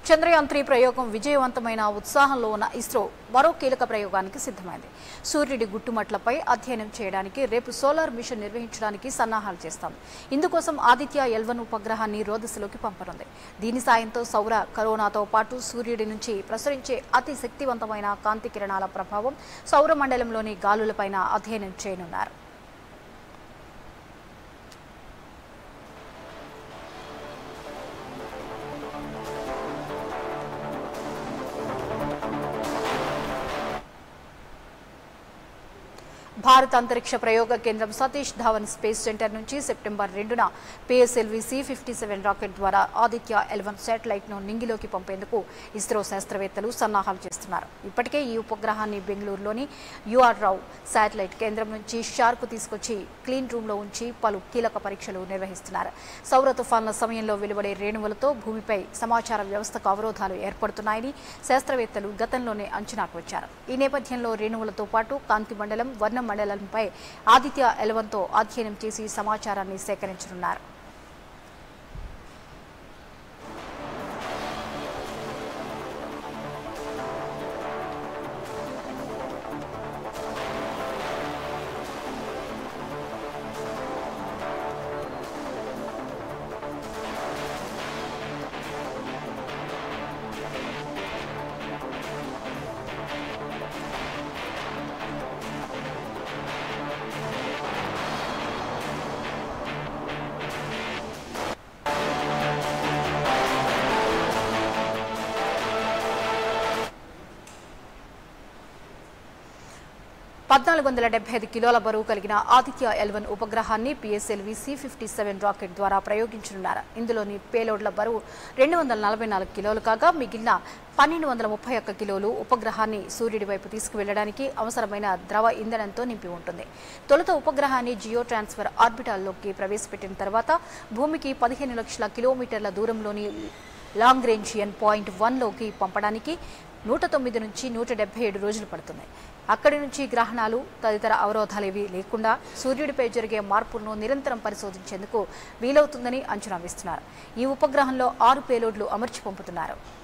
Chandrayaan three ప్రయోగం విజయవంతమైన ఉత్సాహంలో ఉన్న ఇస్రో మరో కీలక ప్రయోగానికి సిద్ధమైంది సూర్యుడి గుట్టుమట్లపై అధ్యయనం చేయడానికి రేపు సోలార్ మిషన్ నిర్వహించడానికి సన్నాహాలు చేస్తాం ఇందుకోసం ఆదిత్య ఎల్వన్ ఉపగ్రహాన్ని రోదశలోకి పంపనుంది దీని సాయంతో సౌర కరోనాతో పాటు సూర్యుడి నుంచి ప్రసరించే అతి శక్తివంతమైన కాంతి కిరణాల ప్రభావం సౌర మండలంలోని గాలులపైన అధ్యయనం చేయనున్నారు భారత అంతరిక్ష ప్రయోగ కేంద్రం సతీష్ ధావన్ స్పేస్ సెంటర్ నుంచి సెప్టెంబర్ రెండున PSLV C fifty seven rocket ద్వారా ఆదిత్య ఎల్వన్ శాటిలైట్ ను నింగిలోకి పంపేందుకు ఇస్రో శాస్త్రవేత్తలు సన్నాహాలు చేస్తున్నారు ఇప్పటికే ఈ ఉపగ్రహాన్ని బెంగళూరులోని యుఆర్ రావు శాటిలైట్ కేంద్రం నుంచి షార్కు తీసుకొచ్చి క్లీన్ రూమ్ లో ఉంచి పలు కీలక పరీక్షలు నిర్వహిస్తున్నారు సౌర తుఫాన్ల సమయంలో వెలువడే రేణువులతో భూమిపై సమాచార వ్యవస్థకు అవరోధాలు ఏర్పడుతున్నాయని శాస్త్రవేత్తలు గతంలోనే అంచనాకు వచ్చారు ఈ నేపథ్యంలో రేణువులతో పాటు కాంతి మండలం వర్ణ మండలంపై ఆదిత్య ఎలవన్తో అధ్యయనం చేసి సమాచారాన్ని సేకరించనున్నారు పద్నాలుగు వందల డెబ్బై ఐదు కిలోల బరువు కలిగిన ఆదిత్య ఎల్వన్ ఉపగ్రహాన్ని PSLV C fifty seven rocket ద్వారా ప్రయోగించనున్నారు ఇందులోని పేలోడ్ల బరువు రెండు వందల నలభై నాలుగు కిలోలు కాగా మిగిలిన పన్నెండు వందల ముప్పై ఒక్క కిలోలు ఉపగ్రహాన్ని సూర్యుడి వైపు తీసుకువెళ్లడానికి అవసరమైన ద్రవ ఇంధనంతో నింపి ఉంటుంది తొలుత ఉపగ్రహాన్ని జియో ట్రాన్స్ఫర్ ఆర్బిటాల్లోకి ప్రవేశపెట్టిన తర్వాత భూమికి పదిహేను లక్షల కిలోమీటర్ల దూరంలోని లాంగ్ రేంజియన్ పాయింట్ వన్లోకి పంపడానికి నూట తొమ్మిది నుంచి నూట డెబ్బై ఏడు రోజులు పడుతున్నాయి అక్కడి నుంచి గ్రహణాలు తదితర అవరోధాలేవీ లేకుండా సూర్యుడిపై జరిగే మార్పులను నిరంతరం పరిశోధించేందుకు వీలవుతుందని అంచనా వేస్తున్నారు ఈ ఉపగ్రహంలో ఆరు పేలోడ్లు అమర్చి పంపుతున్నారు